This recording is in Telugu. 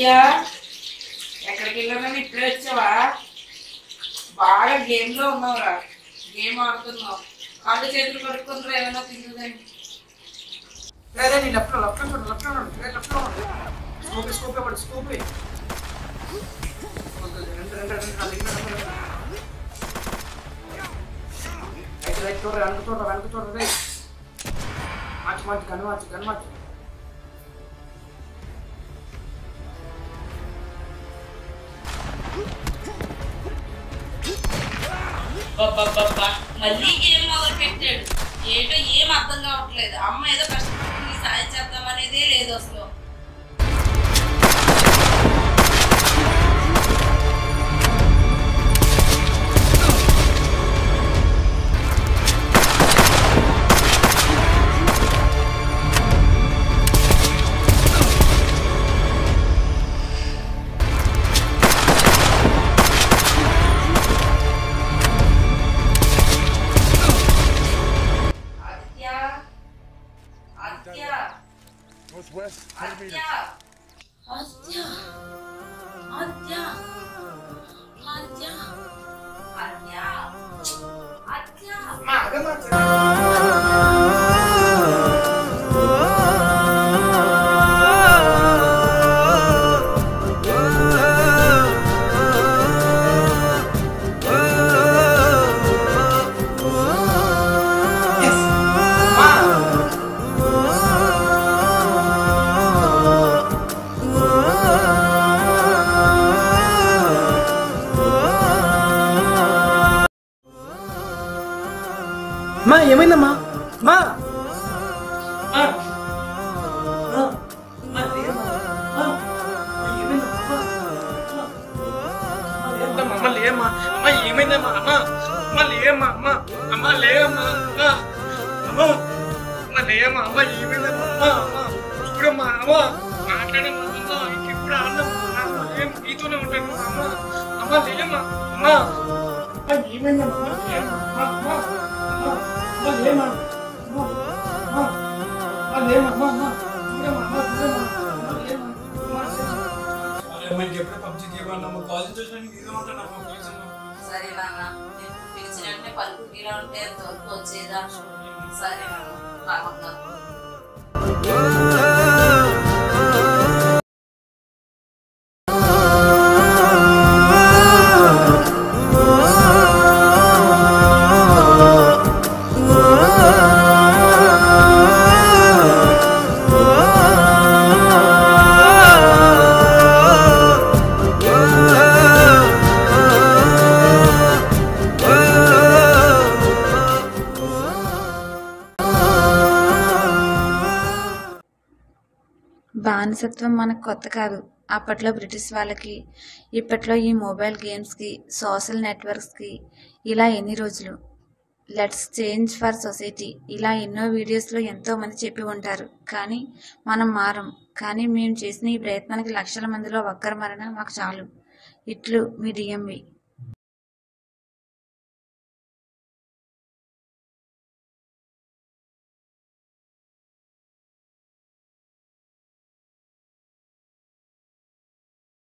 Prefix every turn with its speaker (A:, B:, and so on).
A: ఆదిత్య ఎక్కడికి వెళ్ళామని ఇప్పుడే వచ్చావా బాగా గేమ్ లో ఉన్నావురా గేమ్ ఆడుతున్నావు కాళ్ళు చేతులు కడుక్కుంటారా ఏమైనా తింటుందని
B: అదే నీ లెఫ్ట్ లెఫ్ట్ చూడు లెఫ్ట్ చూడు లెఫ్ట్ చూడు స్కోప్ స్కోప్ పడి స్కోప్ రెండు రెండు రెండు నాలుగు రెండు రెండు రైట్ రైట్ చూడరా వెనక చూడరా వెనక చూడరా రైట్ మార్చి మార్చి గన్ మార్చి గన్ మార్చి
A: అబ్బబ్బబ్బబ్బా. మళ్ళీ గేమ్ మొదలు పెట్టాడు ఏంటో ఏం అర్థం కావట్లేదు అమ్మ ఏదో కష్టపడుతుంది సాయం చేద్దాం అనేదే లేదు అసలు ఆదిత్య ఆదిత్య
C: Northwest, 100
A: ఆదిత్య
C: meters.
A: ఆదిత్య ఆదిత్య ఆదిత్య ఆదిత్య ఆదిత్య
B: మా గన్ మార్చి Yes. మా మా ఏమైందమ్మా మా మా మా మా లేదమ్మా మా మా ఏమైందమ్మా మా అమ్మ లేమ్మా అమ్మ ఏమైందమ్మా అమ్మ అమ్మ లేమ్మా అమ్మ అమ్మ లేమ్మా అమ్మ అమ్మ అమ్మ లేమ్మా అమ్మ ఏమైందమ్మా అమ్మ అమ్మ చూడమ్మా అమ్మ మాట్లాడమ్మా అమ్మ ఇంకెప్పుడు ఆడమ్మా అమ్మ లేం నీతోనే ఉంటాను అమ్మ అమ్మ లేమ్మా అమ్మ అమ్మ ఏమైందమ్మా అమ్మ లేమ్మా అమ్మ అమ్మ అమ్మ అమ్మ లేమ్మా అమ్మ అమ్మ అమ్మ లేమ్మా అమ్మ అమ్మ చూడమ్మా అమ్మ చూడమ్మా అమ్మ లేమ్మా అమ్మ
D: అరే మనకి ఎప్పుడు పబ్జి తీయమన్నా కాలేజ్ చూసినానికి ఇదేమంటున్నా ప్లీజ్
A: సరే నాన్న నేను పిలిచిన వెంటనే పలుకు మీరా ఉంటే అంతవరకు వచ్చేదా సరే నాన్న బాగున్నా
E: బానిసత్వం మనకు కొత్త కాదు అప్పట్లో బ్రిటిష్ వాళ్ళకి ఇప్పట్లో ఈ మొబైల్ గేమ్స్కి సోషల్ నెట్వర్క్స్కి ఇలా ఎన్ని రోజులు లెట్స్ చేంజ్ ఫర్ సొసైటీ ఇలా ఎన్నో వీడియోస్లో ఎంతో మంది చెప్పి ఉంటారు కానీ మనం మారం కానీ మేము చేసిన ఈ ప్రయత్నానికి లక్షల మందిలో ఒక్కరి మరణ మాకు చాలు ఇట్లు మీ డిఎంవి